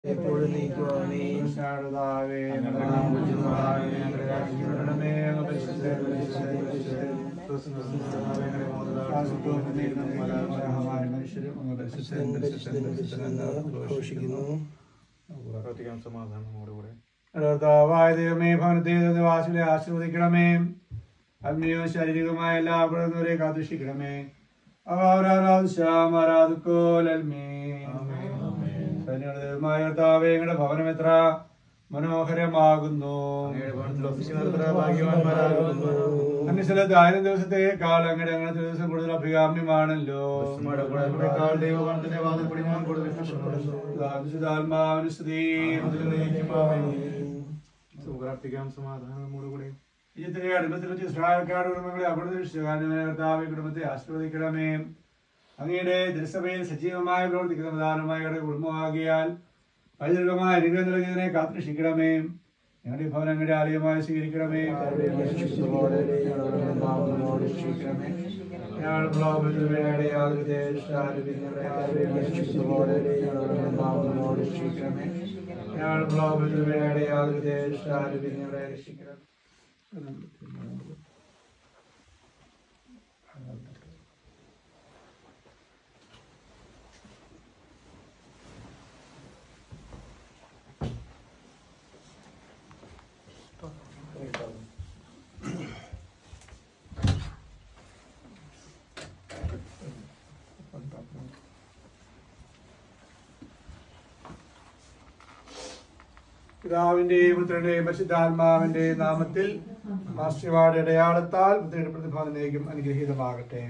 എപ്പോഴും നീക്കുവാനേ ശാരദാവേ ഞങ്ങളുടെ നാം പൂജ്യമായ ഞങ്ങളുടെ രാജ്യം വരണമേ, അങ്ങ് പരിശുദ്ധൻ, പരിശുദ്ധൻ, പരിശുദ്ധൻ. മനുഷ്യരും അങ്ങ് പരിശുദ്ധൻ, പരിശുദ്ധൻ, പരിശുദ്ധൻ എന്ന് ഘോഷിക്കുന്നു പ്രാർത്ഥിക്കാം സമാധാനമോടുകൂടെ കർത്താവായ ദൈവമേ ഭവനത്തെ നിവാസികളെ ആശീർവദിക്കണമേ ആത്മീയവും ശാരീരികമായ എല്ലാ അപകടങ്ങളെ കാത്തുരക്ഷിക്കണമേ സൈന്യമായ കർത്താവേ ഞങ്ങളുടെ ഭവനം എത്ര മനോഹരമാകുന്നു ഭാഗ്യവാന്മാരാകുന്നു അന്യസ്ഥലത്ത് ആയിരം ദിവസത്തേക്കാൾ അങ്ങയുടെ അങ്ങനത്തെ ദിവസം കൂടുതൽ അഭികാമ്യമാണല്ലോ ദൈവഗണത്തിന്റെ വാതിൽപ്പടി ഞാൻ കൂടുതൽ ഇഷ്ടപ്പെടുന്നു വിശുദ്ധാത്മാവിന് സ്തുതി പ്രാർത്ഥിക്കാം സമാധാനമോടുകൂടെ ഈജിപ്തിലെ അടുപ്പത്തിൽ വെച്ച് ഇസ്രായേൽക്കാരുടെ കുടുംബങ്ങളെ അപകട കർത്താവ് കുടുംബത്തെ ആശീർവദിക്കണമേ അങ്ങയുടെ തിരുസഭയിൽ സജീവമായ പ്രവർത്തിക്കുന്ന പ്രധാനമായ കുടുംബമാകിയാൽ പൈതൃകമായ അനുഗ്രഹം നൽകിയതിനെ കാത്തുരക്ഷിക്കണമേ ഞങ്ങളുടെ ഈ ഭവനം അങ്ങയുടെ ആലയമായി സ്വീകരിക്കണമേ ഞങ്ങൾ പ്രലോഭനത്തിലൂടെ യാതൊരു ഞങ്ങൾ പ്രലോഭനത്തിലൂടെ യാതൊരു രക്ഷിക്കണം പിതാവിന്റെയും പുത്രന്റെയും പരിശുദ്ധാത്മാവിന്റെയും നാമത്തിൽ മാസ്റ്റർവാട് ഇടയാളത്താൽ പുത്രയുടെ പ്രതിഭാനേക്കും അനുഗ്രഹീതമാകട്ടെ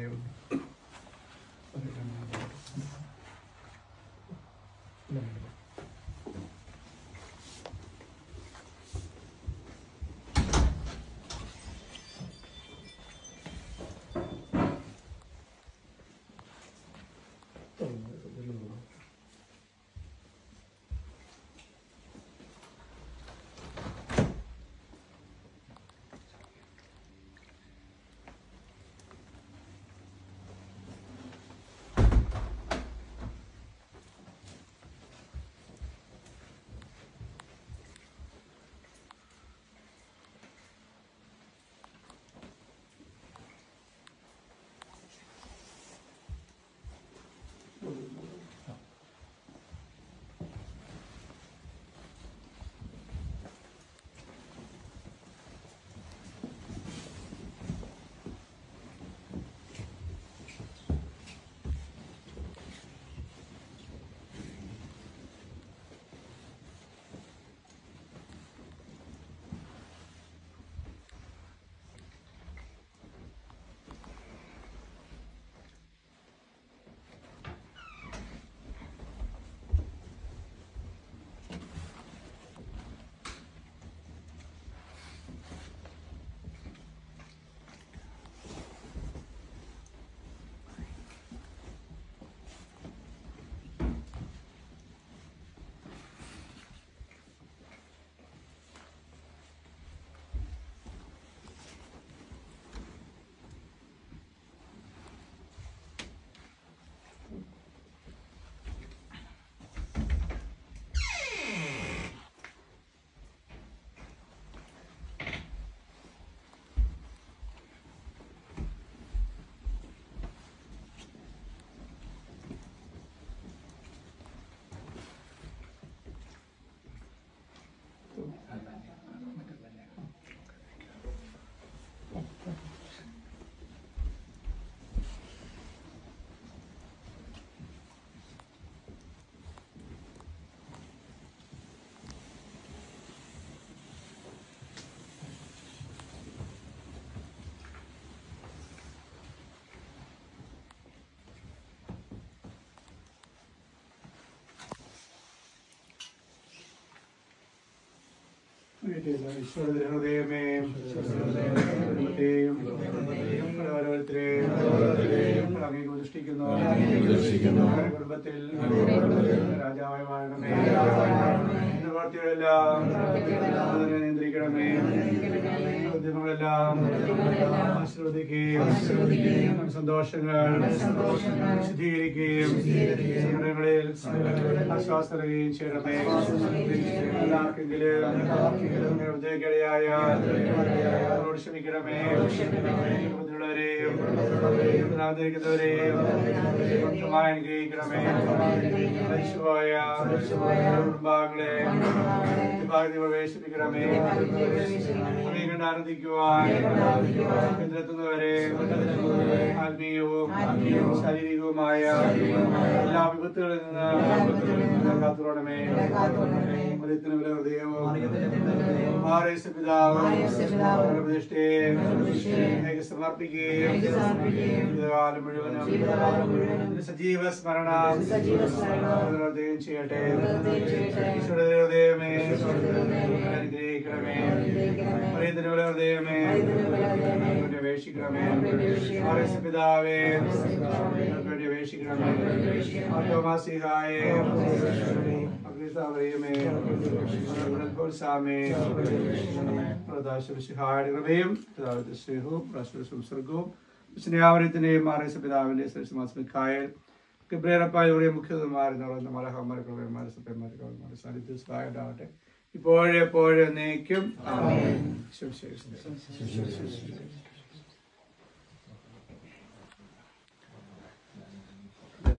ഈശ്വരന്റെ ഹൃദയമേ കുടുംബത്തെയും ഓരോരുത്തരെയും അങ്ങേ പ്രതിഷ്ഠിക്കുന്നു ഞങ്ങളുടെ കുടുംബത്തിൽ രാജാവായി വാഴണമേ എന്ന പ്രവർത്തികളെല്ലാം അതിനെ നിയന്ത്രിക്കണമേ ഉദ്യമങ്ങളെല്ലാം ആശീർവദിക്കുകയും സന്തോഷങ്ങൾ വിശദീകരിക്കുകയും സങ്കടങ്ങളിൽ ആശ്വാസം നൽകുകയും ചെയ്യണമേ എല്ലാവർക്കെങ്കിലും ഉദ്യോഗിയായ അവരോട് ക്ഷമിക്കണമേ കുടുംബത്തിലുള്ളവരെയും ആദരിക്കുന്നവരെയും സ്വന്തമായി അനുഗ്രഹിക്കണമേ മരിച്ചുപോയ കുടുംബാംഗങ്ങളെ വിഭാഗത്തിൽ പ്രവേശിപ്പിക്കണമേ അവയെ കണ്ട് ആനന്ദിക്കുവാൻ കേന്ദ്രത്തുന്നവരെ ആത്മീയവും ശാരീരികവുമായ എല്ലാ വിപത്തുകളിൽ നിന്ന് കാത്തുകൊള്ളണമേ മറിയത്തിന് വില ഹൃദയവും മാറേശ പിതാവും പ്രതിഷ്ഠയെ അങ്ങേക്ക് സമർപ്പിക്കുകയും ജീവിതകാലം മുഴുവനും ഇതിന്റെ സജീവ സ്മരണ ഹൃദയം ചെയ്യട്ടെ ഈശ്വരന്റെ ഹൃദയമേ അനുഗ്രഹിക്കണമേ മറിയത്തിന്റെ വില ഹൃദയമേ ഞങ്ങൾക്ക് അപേക്ഷിക്കണമേ മാറേശ പിതാവേ ഞങ്ങൾക്ക് വേണ്ടി അപേക്ഷിക്കണമേ മാർത്തോമാസിഹായേ അഗ്നിസാമറിയമേ പ്രോത്സാഹമേ പ്രദാശിഹായുടെ കൃപയും പിതാവിന്റെ സ്നേഹവും പ്രാശ്വര സംസർഗവും സ്നേഹാവരത്തിന്റെയും മാറേശ പിതാവിന്റെ സരസ്മാസ്മിക്കായൽ കിബ്രേറപ്പായ മുഖ്യമാരുന്ന മലഹമാരെ കൃപന്മാരെ സഭ്യന്മാരെ കവന്മാരെ സാന്നിധ്യ സഹായമാവട്ടെ ഇപ്പോഴെപ്പോഴും നീക്കും ശരി ശരി ശരി